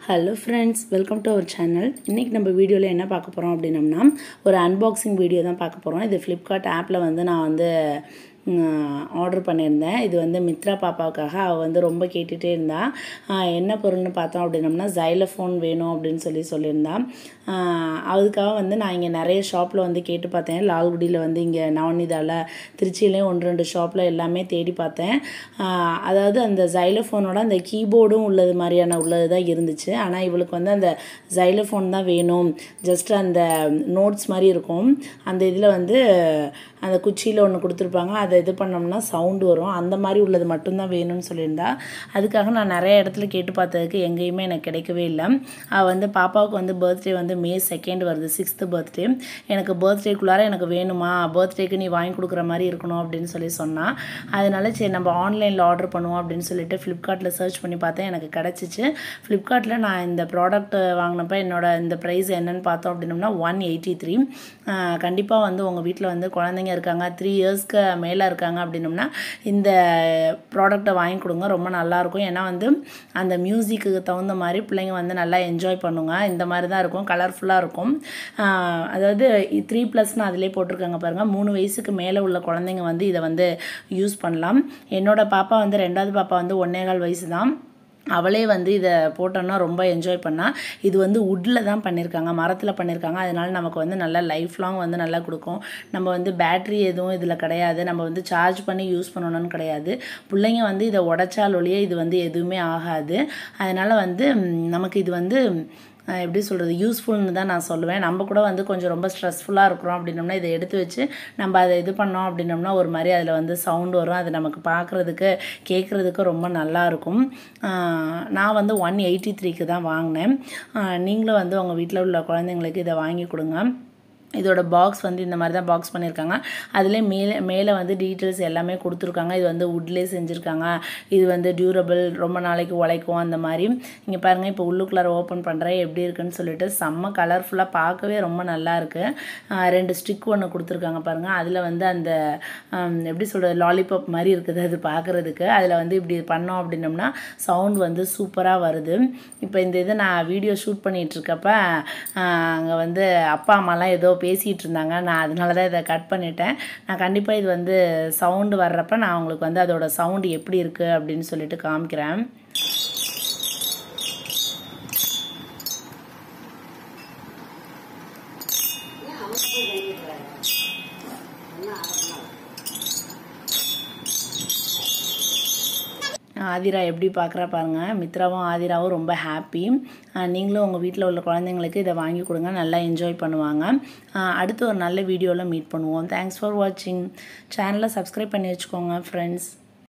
hello friends welcome to our channel இன்றைக்கி நம்ம வீடியோவில் என்ன பார்க்க போகிறோம் அப்படின்னம்னா ஒரு அன்பாக்சிங் வீடியோ தான் பார்க்க போகிறோம் இது ஃப்ளிப்கார்ட் ஆப்பில் வந்து நான் வந்து ஆர்டர் பண்ணியிருந்தேன் இது வந்து மித்ரா பாப்பாவுக்காக அவள் வந்து ரொம்ப கேட்டுகிட்டே இருந்தா ஆஹ் என்ன பொருள்னு பார்த்தோம் அப்படின்னம்னா ஜைலஃபோன் வேணும் அப்படின்னு சொல்லி சொல்லியிருந்தா ஆஹ் அதுக்காக வந்து நான் இங்கே நிறைய ஷாப்பில் வந்து கேட்டு பார்த்தேன் லால்குடியில் வந்து இங்கே நவனிதாவில் திருச்சியிலையும் ஒன்று ரெண்டு ஷாப்பில் எல்லாமே தேடி பார்த்தேன் ஆஹ் அதாவது அந்த ஜைலஃபோனோட அந்த கீபோர்டும் உள்ளது மாதிரியான உள்ளது தான் இருந்துச்சு ஆனால் இவளுக்கு வந்து அந்த ஜைலஃபோன் தான் வேணும் ஜஸ்ட் அந்த நோட்ஸ் மாதிரி இருக்கும் அந்த இதில் வந்து அந்த குச்சியில் ஒன்று கொடுத்துருப்பாங்க அதை இது பண்ணோம்னா சவுண்டு வரும் அந்த மாதிரி உள்ளது மட்டும்தான் வேணும்னு சொல்லியிருந்தா அதுக்காக நான் நிறைய இடத்துல கேட்டு பார்த்ததுக்கு எங்கேயுமே எனக்கு கிடைக்கவே இல்லை அவள் வந்து பாப்பாவுக்கு வந்து பர்த்டே வந்து மே செகண்ட் வருது சிக்ஸ்த்து பர்த்டே எனக்கு பர்த்டேக்குள்ளார எனக்கு வேணுமா பர்த்டேக்கு நீ வாங்கி கொடுக்குற மாதிரி இருக்கணும் அப்படின்னு சொல்லி சொன்னான் அதனால சரி நம்ம ஆன்லைனில் ஆர்டர் பண்ணுவோம் அப்படின்னு சொல்லிட்டு ஃப்ளிப்கார்ட்டில் சர்ச் பண்ணி பார்த்தேன் எனக்கு கிடச்சிச்சு ஃப்ளிப்கார்ட்டில் நான் இந்த ப்ராடக்ட் வாங்கினப்ப என்னோட இந்த ப்ரைஸ் என்னன்னு பார்த்தோம் அப்படின்னோம்னா ஒன் எயிட்டி த்ரீ கண்டிப்பாக வந்து உங்கள் வீட்டில் வந்து குழந்தைங்க இருக்காங்க த்ரீ இயர்ஸ்க்கு மேலே இருக்காங்க அப்படின்னோம்னா இந்த ப்ராடக்டை வாங்கி கொடுங்க ரொம்ப நல்லாயிருக்கும் ஏன்னா வந்து அந்த மியூசிக்கு தகுந்த மாதிரி பிள்ளைங்க வந்து நல்லா என்ஜாய் பண்ணுங்க இந்த மாதிரி தான் இருக்கும் கலர்ஃபுல்லாக இருக்கும் ஆஹ் அதாவது த்ரீ ப்ளஸ்னு அதிலே போட்டிருக்காங்க பாருங்கள் மூணு வயசுக்கு மேலே உள்ள குழந்தைங்க வந்து இதை வந்து யூஸ் பண்ணலாம் என்னோட பாப்பா வந்து ரெண்டாவது பாப்பா வந்து ஒன்னேகால் வயசு தான் அவளே வந்து இதை போட்டோன்னா ரொம்ப என்ஜாய் பண்ணா இது வந்து வுட்டில் தான் பண்ணியிருக்காங்க மரத்தில் பண்ணியிருக்காங்க அதனால நமக்கு வந்து நல்லா லைஃப் லாங் வந்து நல்லா கொடுக்கும் நம்ம வந்து பேட்ரி எதுவும் இதில் கிடையாது நம்ம வந்து சார்ஜ் பண்ணி யூஸ் பண்ணணும்னு கிடையாது பிள்ளைங்க வந்து இதை உடச்சால் ஒழிய இது வந்து எதுவுமே ஆகாது அதனால் வந்து ம், நமக்கு இது வந்து அஹ் எப்படி சொல்கிறது யூஸ்ஃபுல்னு தான் நான் சொல்லுவேன் நம்ம கூட வந்து கொஞ்சம் ரொம்ப ஸ்ட்ரெஸ்ஃபுல்லாக இருக்கிறோம் அப்படின்னோம்னா இதை எடுத்து வச்சு நம்ம அதை இது பண்ணோம் அப்படின்னோம்னா ஒரு மாதிரி அதில் வந்து சவுண்ட் வரும் அது நமக்கு பார்க்குறதுக்கு கேட்குறதுக்கு ரொம்ப நல்லா இருக்கும் ஆஹ் நான் வந்து ஒன் எயிட்டி த்ரீக்கு தான் வாங்கினேன் ஆஹ் நீங்களும் வந்து உங்கள் வீட்டில் உள்ள குழந்தைங்களுக்கு இதை வாங்கி கொடுங்க இதோட பாக்ஸ் வந்து இந்த மாதிரி தான் பாக்ஸ் பண்ணியிருக்காங்க அதிலே மேலே மேலே வந்து டீட்டெயில்ஸ் எல்லாமே கொடுத்துருக்காங்க இது வந்து வுட்லேயே செஞ்சுருக்காங்க இது வந்து டியூரபிள் ரொம்ப நாளைக்கு உழைக்கும் அந்த மாதிரி இங்கே பாருங்கள் இப்போ உள்ளுக்குள்ளார ஓப்பன் பண்ணுறேன் எப்படி இருக்குன்னு சொல்லிட்டு செம்ம கலர்ஃபுல்லாக பார்க்கவே ரொம்ப நல்லா இருக்குது ரெண்டு ஸ்டிக் ஒன்று கொடுத்துருக்காங்க பாருங்கள் அதில் வந்து அந்த ஆம், எப்படி சொல்கிறது லாலிபாப் மாதிரி இருக்குது அது பார்க்குறதுக்கு அதில் வந்து இப்படி பண்ணோம் அப்படின்னோம்னா சவுண்ட் வந்து சூப்பராக வருது இப்போ இந்த இதை நான் வீடியோ ஷூட் பண்ணிகிட்டு இருக்கப்ப அங்கே வந்து அப்பா அம்மாலாம் ஏதோ பேசிகிட்டு இருந்தாங்க நான் அதனால தான் இதை கட் பண்ணிட்டேன் நான் கண்டிப்பாக இது வந்து சவுண்டு வர்றப்ப நான் உங்களுக்கு வந்து அதோட சவுண்டு எப்படி இருக்குது அப்படின்னு சொல்லிட்டு காமிக்கிறேன் ஆதிரா எப்படி பார்க்குறா பாருங்க மித்ராவும் ஆதிராவும் ரொம்ப ஹாப்பி நீங்களும் உங்கள் வீட்டில் உள்ள குழந்தைங்களுக்கு இதை வாங்கி கொடுங்க நல்லா என்ஜாய் பண்ணுவாங்க ஆஹ் அடுத்து ஒரு நல்ல வீடியோவில் மீட் பண்ணுவோம் தேங்க்ஸ் ஃபார் வாட்சிங் சேனலை சப்ஸ்கிரைப் பண்ணி வச்சுக்கோங்க ஃப்ரெண்ட்ஸ்